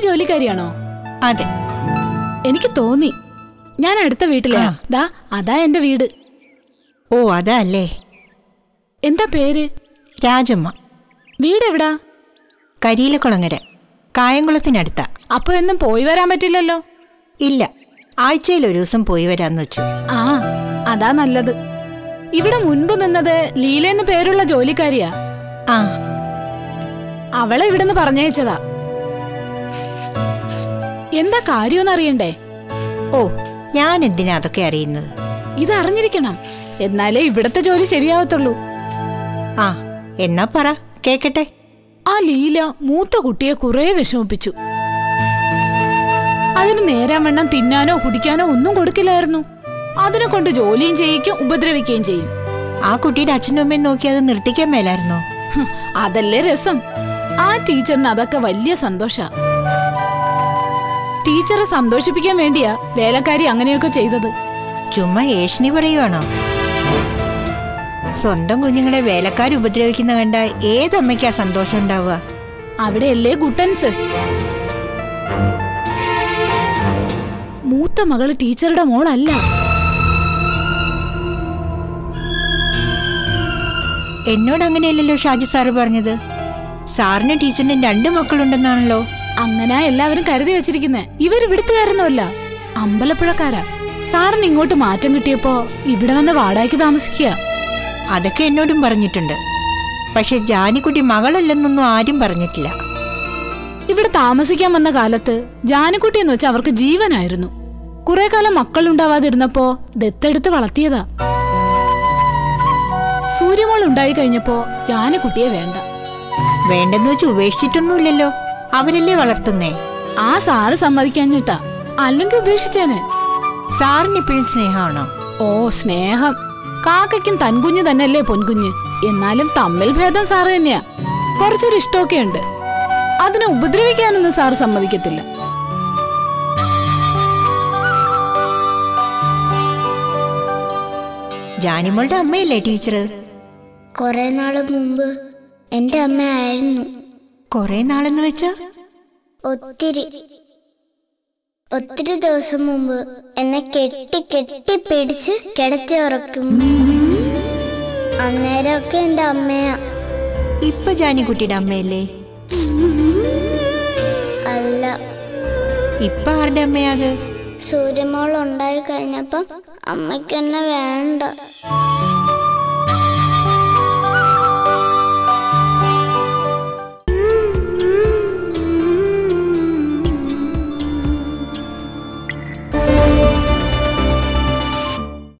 ജോലിക്കാരിയാണോ അതെ എനിക്ക് തോന്നി ഞാൻ അടുത്ത വീട്ടിലെയാ ദാ അതാ എന്റെ വീട് ഓ അതാ അല്ലേ എന്താ പേര് രാജമ്മ വീട് എവിടാ കരിയിലക്കുളങ്ങര കായംകുളത്തിനടുത്ത അപ്പൊ എന്നും പോയി വരാൻ പറ്റില്ലല്ലോ ഇല്ല ആഴ്ചയിൽ ഒരു ദിവസം പോയി വരാന്ന് വെച്ചു ആ അതാ നല്ലത് ഇവിടെ മുൻപ് നിന്നത് ലീലെന്ന് പേരുള്ള ജോലിക്കാരിയാ ആ അവളെ ഇവിടുന്ന് പറഞ്ഞയച്ചതാ എന്താ കാര്യമെന്ന് അറിയണ്ടേ ഓ ഞാൻ എന്തിനാ അതൊക്കെ അറിയുന്നത് ഇത് അറിഞ്ഞിരിക്കണം എന്നാലേ ഇവിടത്തെ ജോലി ശരിയാവത്തുള്ളൂ ആ എന്നാ പറ കേക്കട്ടെ ആ ലീല മൂത്ത കുട്ടിയെ കുറെ വിഷമിപ്പിച്ചു അതിന് നേരാൻ വണ്ണം തിന്നാനോ കുടിക്കാനോ ഒന്നും കൊടുക്കില്ലായിരുന്നു അതിനെ കൊണ്ട് ജോലിയും ചെയ്യിക്കും ഉപദ്രവിക്കുകയും ചെയ്യും ആ കുട്ടിയുടെ അച്ഛനും അമ്മയും നോക്കി അത് നിർത്തിക്കാൻ മേലായിരുന്നോ ഹ്, അതല്ലേ രസം ആ ടീച്ചറിന് അതൊക്കെ വലിയ സന്തോഷ ടീച്ചറെ സന്തോഷിപ്പിക്കാൻ വേണ്ടിയാ വേലക്കാരി അങ്ങനെയൊക്കെ ചെയ്തത് ചുമ്മാ ഏഷണി പറയുവാണോ സ്വന്തം കുഞ്ഞുങ്ങളെ വേലക്കാർ ഉപദ്രവിക്കുന്ന കണ്ട ഏതമ്മയ്ക്കാ സന്തോഷം ഉണ്ടാവുക അവിടെയല്ലേ ഗുട്ടൻസ് മൂത്ത മകള് ടീച്ചറുടെ മോളല്ല എന്നോട് അങ്ങനെയല്ലല്ലോ ഷാജി സാറ് പറഞ്ഞത് സാറിന് ടീച്ചറിന് രണ്ട് മക്കളുണ്ടെന്നാണല്ലോ അങ്ങനെ എല്ലാവരും കരുതി വെച്ചിരിക്കുന്നെ ഇവരിവിടുത്തുകാരൊന്നുമല്ല അമ്പലപ്പുഴക്കാരാ സാറിന് ഇങ്ങോട്ട് മാറ്റം കിട്ടിയപ്പോ ഇവിടെ വന്ന് വാടകയ്ക്ക് താമസിക്കുക അതൊക്കെ എന്നോടും പറഞ്ഞിട്ടുണ്ട് പക്ഷെ ജാനിക്കുട്ടി മകളല്ലെന്നൊന്നും ആരും പറഞ്ഞിട്ടില്ല ഇവിടെ താമസിക്കാൻ വന്ന കാലത്ത് ജാനക്കുട്ടി എന്ന് വെച്ചാൽ അവർക്ക് ജീവനായിരുന്നു കുറെ കാലം മക്കളുണ്ടാവാതിരുന്നപ്പോ ദത്തെടുത്ത് വളർത്തിയതാ സൂര്യമോൾ ഉണ്ടായി കഴിഞ്ഞപ്പോ ജാനക്കുട്ടിയെ വേണ്ട വേണ്ടെന്ന് വെച്ച് ഉപേക്ഷിച്ചിട്ടൊന്നുമില്ലല്ലോ അവരല്ലേ വളർത്തുന്നേ ആ സാറ് സമ്മതിക്കാഞ്ഞിട്ടാ അല്ലെങ്കിൽ ഉപേക്ഷിച്ചേനെ സാറിന് ഇപ്പോഴും സ്നേഹമാണോ ഓ സ്നേഹം കാക്കയ്ക്കും തൻകുഞ്ഞ് തന്നെയല്ലേ പൊൻകുഞ്ഞ് എന്നാലും തമ്മിൽ ഭേദം സാറ് തന്നെയാ കുറച്ചൊരു ഇഷ്ടമൊക്കെ ഉണ്ട് അതിനെ ഉപദ്രവിക്കാനൊന്നും സാറ് സമ്മതിക്കത്തില്ല ജാനിമോളുടെ അമ്മയല്ലേ ടീച്ചർ കുറെ നാള് മുമ്പ് എൻ്റെ അമ്മയായിരുന്നു കൊറേ നാളെന്ന് വെച്ചാ ഒത്തിരി ഒത്തിരി ദിവസം മുമ്പ് എന്നെ കെട്ടി കെട്ടി പിടിച്ച് കിടത്തി ഉറക്കും അന്നേരമൊക്കെ എൻ്റെ അമ്മയാ ഇപ്പൊ ജാനിക്കുട്ടിയുടെ അമ്മയല്ലേ അല്ല ഇപ്പൊ ആരുടെ അമ്മയാ അത് സൂര്യമോൾ ഉണ്ടായി കഴിഞ്ഞപ്പം അമ്മയ്ക്ക് എന്നെ വേണ്ട